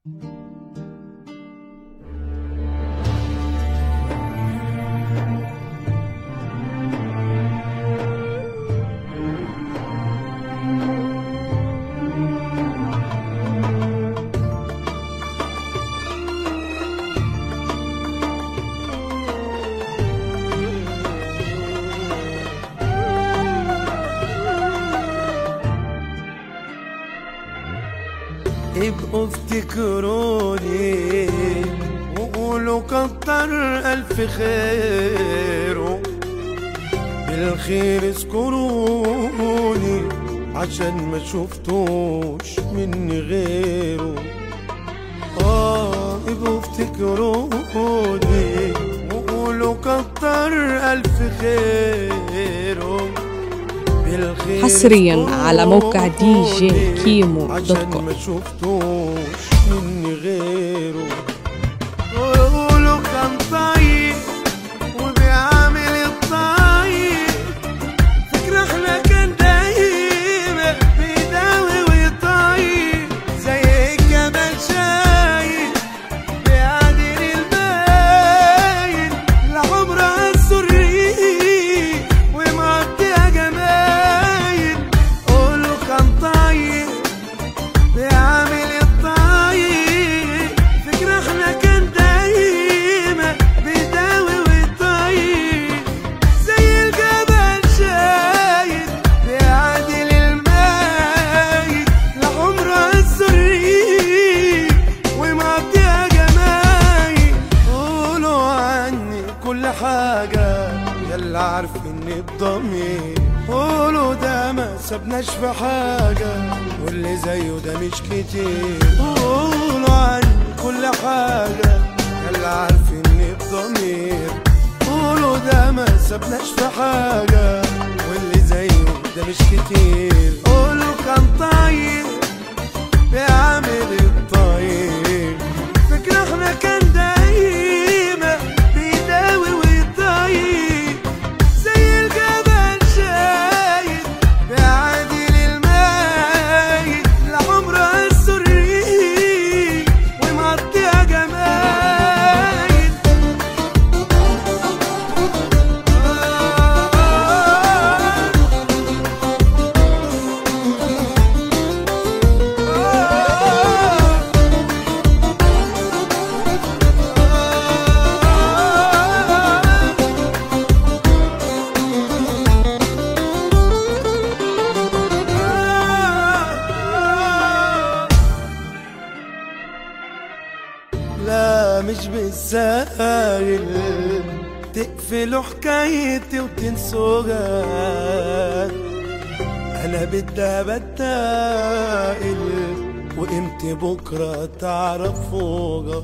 ابقوا افتكروني وقولوا كتر ألف خيره بالخير اذكروني عشان ما شفتوش مني غيره اه ابقوا افتكروني وقولوا كتر ألف خيره بالخير حصرياً على موقع دي جي اذكروني كيمو دوت عشان كوم. ما شفتوش مني غيره قولوا كان طيب وبيعمل الطيب فكرة احنا كان دايما بيداوي ويطيب زي الجبل شايل بيعدل الباين لعمرها السرية ومقضيها جمايل قولوا كان طيب بيعمل الطيب فكرة احنا كان دايما بيداوي ويطيب زي الجبل شايل بيعدل المايل لعمرها السرية ومقضيها جمايل قولوا عني كل حاجة يلا عارفيني بضمير قولوا ده ما سبناش في حاجة واللي زيه ده مش كتير قولوا عني كل حاجة يلا عارفيني بضمير قولوا ده ما سبناش في حاجة واللي زيه ده مش كتير قولوا كان طيب بيعمل الطيب فكرة احنا كان دايما بيداوي ويطيب زي الجبل شايل بيعادل المايل لعمرها السرية ومقضيها جمايل لا مش بالساهل تقفلوا حكايتي وتنسوها انا بدها بتاقل وقيمتي بكره تعرفوها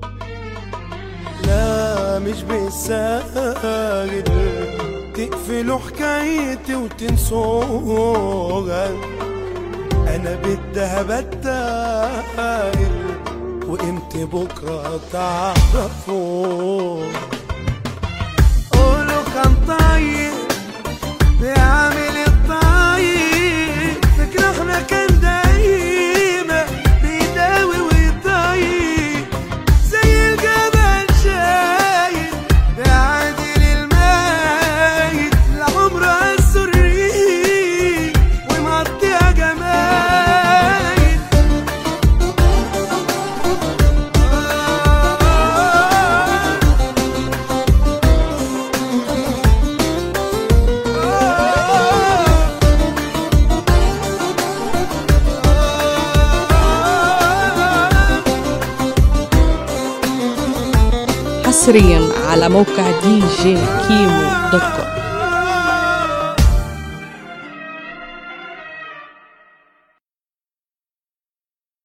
لا مش بالساهل تقفلوا حكايتي وتنسوها انا بدها بتاقل وقيمتي بكره تعرفوا قولوا كان طيب بيعمل الطيب فكرة احنا كان دايما بيداوي ويطيب زي الجبل شايل بيعادل المايل لعمرها السرية ومقضيها جمايل حصريا على موقع دي جي كيمو دوت كوم